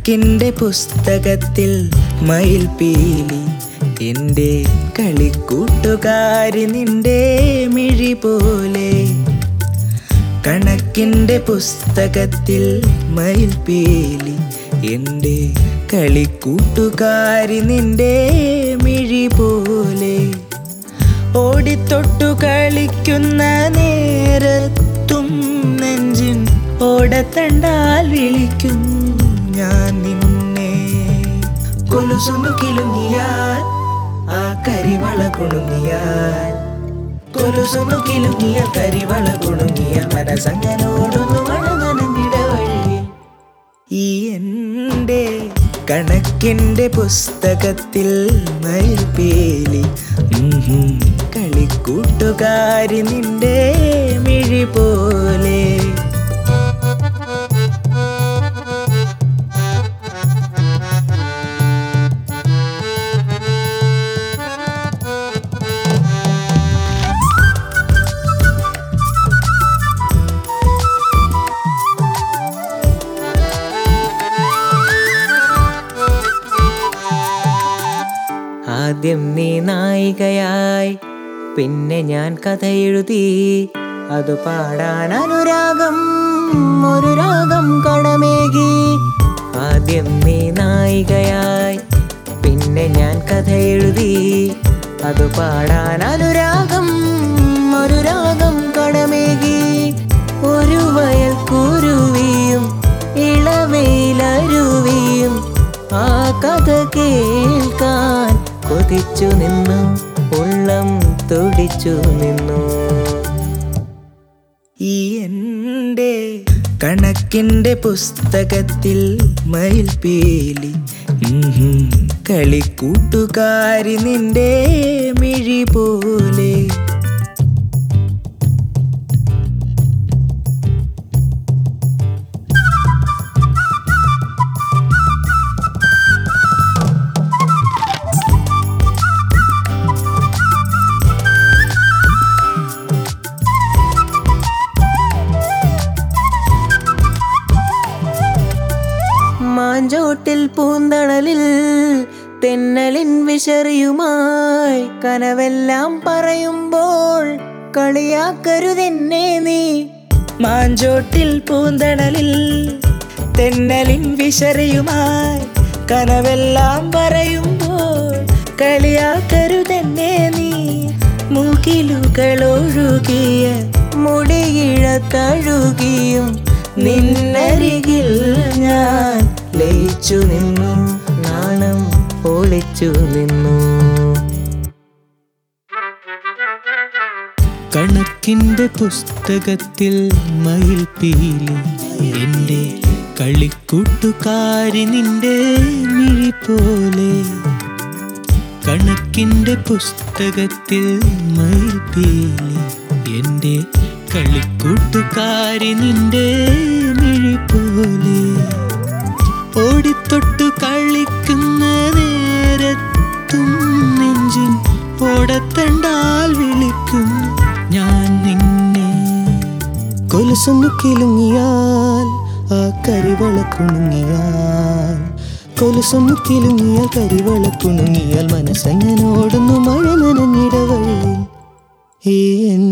കണക്കിൻ്റെ പുസ്തകത്തിൽ മയിൽ പീലി എൻ്റെ കളിക്കൂട്ടുകാരി നിന്റെ മിഴി പോലെ കണക്കിൻ്റെ പുസ്തകത്തിൽ മയിൽ പീലി എൻ്റെ കളിക്കൂട്ടുകാരി നിന്റെ മിഴി പോലെ ഓടിത്തൊട്ടു കളിക്കുന്ന നേരത്തും നെഞ്ചിൻ ഓടത്തണ്ടാൽ വിളിക്കും ഞാൻ നിന്നെ കൊലുസുന്നു കിലുങ്ങിയാൽ ആ കരിവള കുണുങ്ങിയാൽ കൊലുസുന്നു കിലുങ്ങിയ കരിവള കുണുങ്ങിയ മനസ്സങ്ങനോടൊന്നു മഴ നനഞ്ഞിടവഴി ഈ എൻ്റെ കണക്കിൻ്റെ പുസ്തകത്തിൽ മയിൽപേലി ഉംഹും. കളിക്കൂട്ടുകാരി നിന്റെ മിഴി പോലെ ആദ്യം നീ നായികയായി പിന്നെ ഞാൻ കഥ എഴുതി അത് പാടാൻ അനുരാഗം ഒരു രാഗം കടമേകി ആദ്യം നീ നായികയായി പിന്നെ ഞാൻ കഥ എഴുതി അത് പാടാൻ അനുരാഗം ഒരു രാഗം കടമേകി ഒരു വയൽ കുരുവിയും ഇളവയിലരുവിയും ആ കഥ കേൾക്കാൻ കൊതിച്ചു നിന്നു ഉള്ളം തുടിച്ചു നിന്നു ഈ എൻ്റെ കണക്കിൻ്റെ പുസ്തകത്തിൽ മയിൽ പീലി ഉംഹും. കളിക്കൂട്ടുകാരി നിന്റെ മിഴി പോലെ മാഞ്ചോട്ടിൽ പൂന്തണലിൽ തെന്നലിൻ വിശറിയുമായി കനവെല്ലാം പറയുമ്പോൾ കളിയാക്കരുതെന്നെ നീ മാഞ്ചോട്ടിൽ പൂന്തണലിൽ തെന്നലിൻ വിശറിയുമായി കനവെല്ലാം പറയുമ്പോൾ കളിയാക്കരുതെന്നെ നീ മുകിലുകൾ ഒഴുകിയ മുടിയിഴ തഴുകിയും നിന്നരികിൽ ഞാൻ ലയിച്ചു നിന്നു നാണം ഒളിച്ചു നിന്നു കണക്കിന്റെ പുസ്തകത്തിൽ മയിൽ പീലി എന്റെ കളിക്കൂട്ടുകാരി നിന്റെ മിഴി പോലെ കണക്കിന്റെ പുസ്തകത്തിൽ മയിൽ പീലി എന്റെ കളിക്കൂട്ടുകാരി നിന്റെ മിഴി പോലെ ഓടിത്തൊട്ടു കളിക്കുന്ന നേരത്തും നെഞ്ചിൻ ഓടത്തണ്ടാൽ വിളിക്കും ഞാൻ നിന്നെ കൊലുസൊന്നു കിലുങ്ങിയാൽ ആ കരിവള കുണുങ്ങിയാൽ കൊലുസൊന്നു കിലുങ്ങിയാൽ കരിവള കുണുങ്ങിയാൽ മനസ്സെങ്ങനോടുന്നു മഴ നനഞ്ഞിടവഴിയിൽ ഈ എൻ